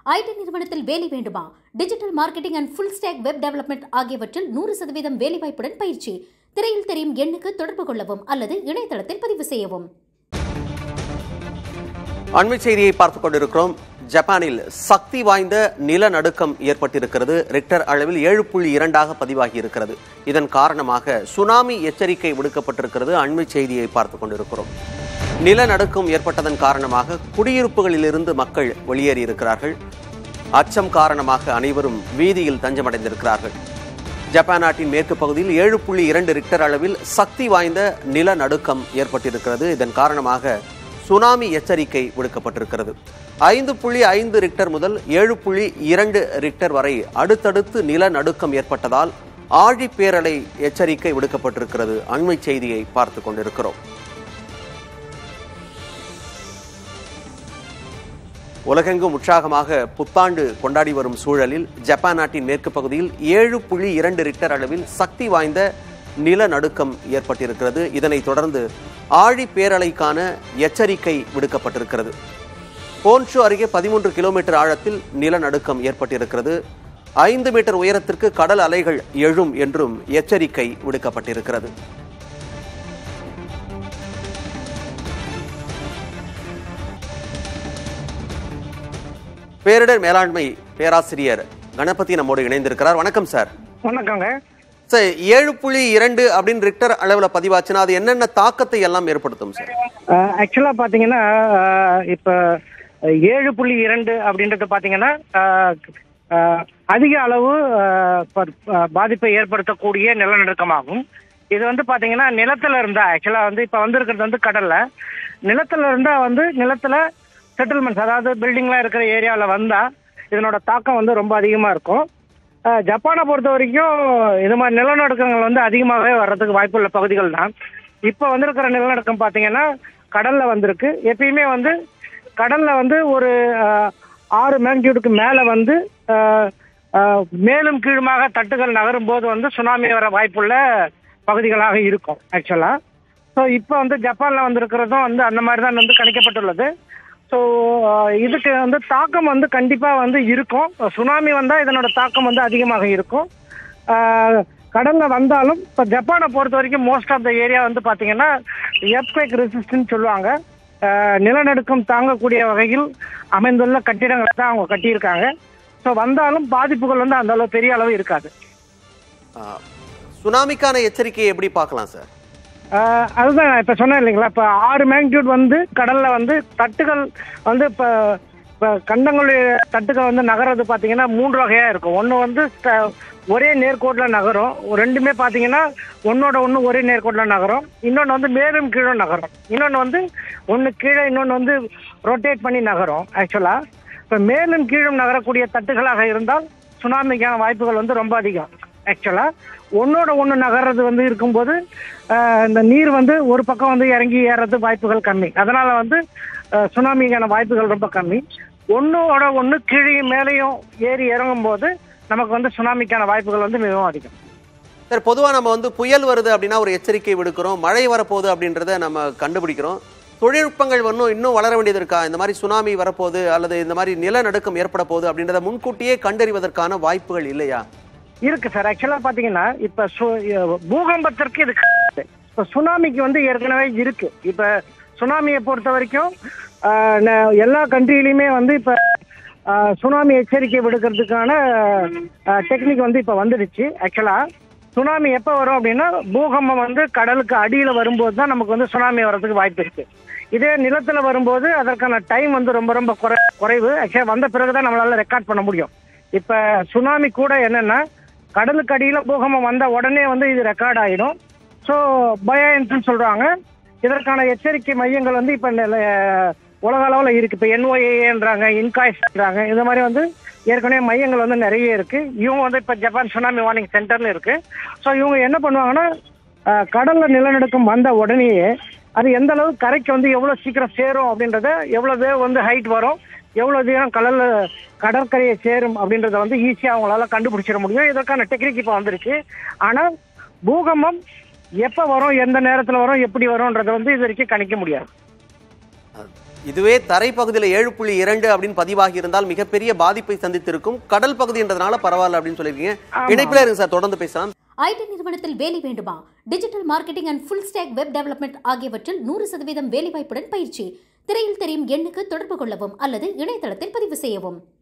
ID நிறுவனத்தில் வேலை வேண்டுமா digital marketing and full stack web development ஆகியவற்றில் நூறு சதவீதம் வேலைவாய்ப்புடன் பயிற்சி திரையில் தெரியும் எண்ணுக்கு தொடர்பு கொள்ளவும் அல்லது இணையதளத்தில் பதிவு செய்யவும் அண்மை செய்தியை பார்த்துக் கொண்டிருக்கிறோம் ஜப்பானில் சக்தி வாய்ந்த நிலநடுக்கம் ஏற்பட்டிருக்கிறது ரிக்டர் அளவில் ஏழு புள்ளி இரண்டாக பதிவாகி இருக்கிறது இதன் காரணமாக சுனாமி எச்சரிக்கை விடுக்கப்பட்டிருக்கிறது அண்மை செய்தியை பார்த்துக் கொண்டிருக்கிறோம் நிலநடுக்கம் ஏற்பட்டதன் காரணமாக குடியிருப்புகளிலிருந்து மக்கள் வெளியேறி இருக்கிறார்கள் அச்சம் காரணமாக அனைவரும் வீதியில் தஞ்சமடைந்திருக்கிறார்கள் ஜப்பான் நாட்டின் மேற்கு பகுதியில் ஏழு புள்ளி இரண்டு ரிக்டர் அளவில் சக்தி வாய்ந்த நிலநடுக்கம் ஏற்பட்டிருக்கிறது இதன் காரணமாக சுனாமி எச்சரிக்கை விடுக்கப்பட்டிருக்கிறது ஐந்து புள்ளி ஐந்து ரிக்டர் முதல் ஏழு புள்ளி இரண்டு ரிக்டர் வரை அடுத்தடுத்து நிலநடுக்கம் ஏற்பட்டதால் ஆழி பேரலை எச்சரிக்கை விடுக்கப்பட்டிருக்கிறது அண்மை செய்தியை பார்த்து கொண்டிருக்கிறோம் உலகெங்கும் உற்சாகமாக புத்தாண்டு கொண்டாடி வரும் சூழலில் ஜப்பான் நாட்டின் மேற்கு பகுதியில் ஏழு புள்ளி இரண்டு ரிக்டர் அளவில் சக்தி வாய்ந்த நிலநடுக்கம் ஏற்பட்டிருக்கிறது இதனைத் தொடர்ந்து ஆழி பேரலைக்கான எச்சரிக்கை விடுக்கப்பட்டிருக்கிறது போன்ஷு அருகே பதிமூன்று கிலோமீட்டர் ஆழத்தில் நிலநடுக்கம் ஏற்பட்டிருக்கிறது ஐந்து மீட்டர் உயரத்திற்கு கடல் அலைகள் எழும் என்றும் எச்சரிக்கை விடுக்கப்பட்டிருக்கிறது பேரிடர் மேலாண்மை பேராசிரியர் கணபதி நம்மோடு இணைந்திருக்கிறார் வணக்கம் சார் வணக்கங்க சார் ஏழு புள்ளி இரண்டு அப்படின்னு ரிக்டர் அளவில் பதிவாச்சுன்னா அது என்னென்ன தாக்கத்தை எல்லாம் ஏற்படுத்தும் சார் ஆக்சுவலா பாத்தீங்கன்னா அஹ், இப்ப ஏழு புள்ளி இரண்டு அப்படின்றது பாத்தீங்கன்னா அஹ், அஹ், அதிக அளவு அஹ், ப- அஹ், பாதிப்பை ஏற்படுத்தக்கூடிய நிலநடுக்கமாகும் இது வந்து பாத்தீங்கன்னா நிலத்துல இருந்தா ஆக்சுவலா வந்து இப்ப வந்திருக்கிறது வந்து கடல்ல நிலத்துல இருந்தா வந்து நிலத்துல செட்டில்மெண்ட்ஸ் அதாவது பில்டிங்லாம் இருக்கிற ஏரியால வந்தா இதனோட தாக்கம் வந்து ரொம்ப அதிகமா இருக்கும் அஹ், ஜப்பானை பொறுத்த வரைக்கும் இது மாதிரி நிலநடுக்கங்கள் வந்து அதிகமாகவே வர்றதுக்கு வாய்ப்புள்ள பகுதிகள் தான் இப்போ வந்திருக்கிற நிலநடுக்கம் பார்த்தீங்கன்னா கடல்ல வந்திருக்கு எப்பயுமே வந்து கடல்ல வந்து ஒரு அஹ், ஆறு மேக்னிடியூடுக்கு மேலே வந்து அஹ், அஹ், மேலும் கீழுமாக தட்டுகள் நகரும் போது வந்து சுனாமி வர வாய்ப்புள்ள பகுதிகளாக இருக்கும் ஆக்சுவலா ஸோ இப்போ வந்து ஜப்பான்ல வந்திருக்கிறதும் வந்து அந்த மாதிரி தான் வந்து கணிக்கப்பட்டுள்ளது ஸோ இதுக்கு வந்து தாக்கம் வந்து கண்டிப்பா வந்து இருக்கும் சுனாமி வந்தா இதனோட தாக்கம் வந்து அதிகமாக இருக்கும் ஆஹ் கடல்ல வந்தாலும் இப்போ ஜப்பானை பொறுத்த வரைக்கும் மோஸ்ட் ஆஃப் த ஏரியா வந்து பாத்தீங்கன்னா எர்த்குவேக் ரெசிஸ்டன்ட் சொல்லுவாங்க ஆஹ் நிலநடுக்கம் தாங்கக்கூடிய வகையில் அமைந்துள்ள கட்டிடங்களை தான் அவங்க கட்டியிருக்காங்க ஸோ வந்தாலும் பாதிப்புகள் வந்து அந்த அளவு பெரிய அளவு இருக்காது ஆ, சுனாமிக்கான எச்சரிக்கையை எப்படி பார்க்கலாம் சார் ஆஹ் அதுதான் நான் இப்ப சொன்னேன் இல்லைங்களா இப்ப ஆறு மேக்னிடியூட் வந்து கடல்ல வந்து தட்டுகள் வந்து இப்ப இப்ப கண்டங்களுடைய தட்டுகள் வந்து நகர்றது பாத்தீங்கன்னா மூன்று வகையா இருக்கும் ஒன்னு வந்து த- ஒரே நேர்கோட்ல நகரும் ரெண்டுமே பாத்தீங்கன்னா ஒன்னோட ஒண்ணு ஒரே நேர்கோட்ல நகரும் இன்னொன்னு வந்து மேலும் கீழும் நகரும் இன்னொன்னு வந்து ஒன்னு கீழே இன்னொன்னு வந்து ரொட்டேட் பண்ணி நகரும் ஆக்சுவலா இப்ப மேலும் கீழும் நகரக்கூடிய தட்டுகளாக இருந்தால் சுனாமிக்கான வாய்ப்புகள் வந்து ரொம்ப அதிகம் ஆக்சுவலா ஒன்னோட ஒன்று நகர்றது வந்து இருக்கும்போது ஆஹ், இந்த நீர் வந்து ஒரு பக்கம் வந்து இறங்கி ஏறது வாய்ப்புகள் கம்மி அதனால வந்து ஆஹ், சுனாமிக்கான வாய்ப்புகள் ரொம்ப கம்மி ஒன்னோட ஒன்று கீழையும் மேலேயும் ஏறி இறங்கும் போது நமக்கு வந்து சுனாமிக்கான வாய்ப்புகள் வந்து மிகவும் அதிகம் சார் பொதுவாக நம்ம வந்து புயல் வருது அப்படின்னா ஒரு எச்சரிக்கை விடுக்கிறோம் மழை வரப்போகுது அப்படின்றத நம்ம கண்டுபிடிக்கிறோம் தொழில்நுட்பங்கள் இன்னும் இன்னும் வளர வேண்டியது இருக்கா இந்த மாதிரி சுனாமி வரப்போகுது அல்லது இந்த மாதிரி நிலநடுக்கம் ஏற்பட போகுது அப்படின்றத முன்கூட்டியே கண்டறிவதற்கான வாய்ப்புகள் இல்லையா இருக்கு சார் ஆக்சுவலா பாத்தீங்கன்னா இப்ப சு- அஹ் பூகம்பத்திற்கு இது கிடையாது. இப்ப சுனாமிக்கு வந்து ஏற்கனவே இருக்கு இப்ப சுனாமியை பொறுத்த வரைக்கும் ஆஹ், ந- எல்லா கண்ட்ரிலையுமே வந்து இப்ப ஆஹ், சுனாமி எச்சரிக்கை விடுக்கிறதுக்கான டெக்னிக் வந்து இப்ப வந்துடுச்சு ஆக்சுவலா சுனாமி எப்ப வரும் அப்படின்னா பூகம்பம் வந்து கடலுக்கு அடியில வரும்போது தான் நமக்கு வந்து சுனாமி வர்றதுக்கு வாய்ப்பு இருக்கு இதே நிலத்துல வரும்போது அதற்கான டைம் வந்து ரொம்ப ரொம்ப குறை குறைவு ஆக்சுவலா வந்த பிறகுதான் நம்மளால ரெக்கார்ட் பண்ண முடியும் இப்ப சுனாமி கூட என்னன்னா கடலுக்கு அடியில பூகம்பம் வந்த உடனே வந்து இது ரெக்கார்ட் ஆயிடும் ஸோ பயோன்ஸ்னு சொல்றாங்க இதற்கான எச்சரிக்கை மையங்கள் வந்து இப்ப நில- உலக அளவில் இருக்கு இப்ப என்ஓஏன்றாங்க இன்காய்ஸ்ன்றாங்க இந்த மாதிரி வந்து ஏற்கனவே மையங்கள் வந்து நிறைய இருக்கு இவங்க வந்து இப்ப ஜப்பான் சுனாமி வார்னிங் சென்டர்னு இருக்கு ஸோ இவங்க என்ன பண்ணுவாங்கன்னா அஹ், கடல்ல நிலநடுக்கம் வந்த உடனேயே அது எந்த அளவு கரைக்கு வந்து எவ்வளவு சீக்கிரம் சேரும் அப்படின்றத எவ்வளவு வேவ் வந்து ஹைட் வரும் எவ்வளவு தூரம் கடல்ல கடற்கரையை சேரும் அப்படின்றத வந்து ஈஸியா அவங்களால கண்டுபிடிச்சிட முடியும் இதற்கான டெக்னிக் இப்போ வந்துருச்சு ஆனா பூகம்பம் எப்ப வரும் எந்த நேரத்துல வரும் எப்படி வரும்ன்றத வந்து இது வரைக்கும் கணிக்க முடியாது இதுவே தரைப்பகுதியில் ஏழு புள்ளி இரண்டு அப்படின்னு பதிவாகி இருந்தால் மிகப்பெரிய பாதிப்பை சந்தித்திருக்கும் கடல் பகுதின்றதுனால பரவாயில்ல அப்படின்னு சொல்லியிருக்கீங்க ஆமா. இணைப்பில் இருங்க சார் தொடர்ந்து பேசலாம் ஐடி நிறுவனத்தில் வேலை வேண்டுமா digital marketing and full stack web development ஆகியவற்றில் நூறு சதவீதம் வேலைவாய்ப்புடன் பயிற்சி திரையில் தெரியும் எண்ணுக்கு தொடர்பு கொள்ளவும் அல்லது இணையதளத்தில் பதிவு செய்யவும்